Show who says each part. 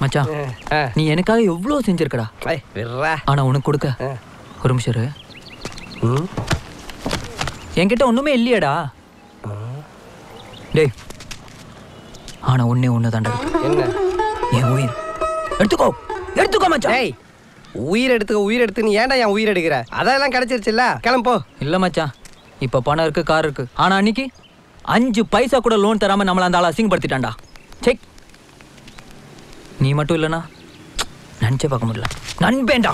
Speaker 1: மச்சான்
Speaker 2: ஆ.
Speaker 1: நீ எனக்காக எவ்வளோ செஞ்சிருக்கடா
Speaker 2: ஐய், விட்றா.
Speaker 1: ஆனா உனக்கு கொடுக்க
Speaker 2: ஆ.
Speaker 1: ஒரு நிமிஷம் இரு.
Speaker 2: ம்.
Speaker 1: என்கிட்ட ஒண்ணுமே இல்லையேடா டேய் ஆனா ஒண்ணே ஒண்ணு தாண்டா
Speaker 2: என்ன
Speaker 1: என் உயிர் எடுத்துக்கோ எடுத்துக்கோ மச்சான்
Speaker 2: ஏய் உயிர் எடுத்துக்க உயிர் எடுத்து நீ ஏன்டா என் உயிர் எடுக்கிற அதெல்லாம் கிடைச்சிருச்சுல்ல கிளம்பு போ
Speaker 1: இல்ல மச்சான் இப்ப பணம் இருக்கு கார் இருக்கு ஆனா அன்னைக்கு அஞ்சு பைசா கூட லோன் தராம நம்மள அந்த ஆளை அசிங்கப்படுத்திட்டான்டா செக் நீ மட்டும் இல்லனா நினைச்சே பார்க்க முடியல நண்பேண்டா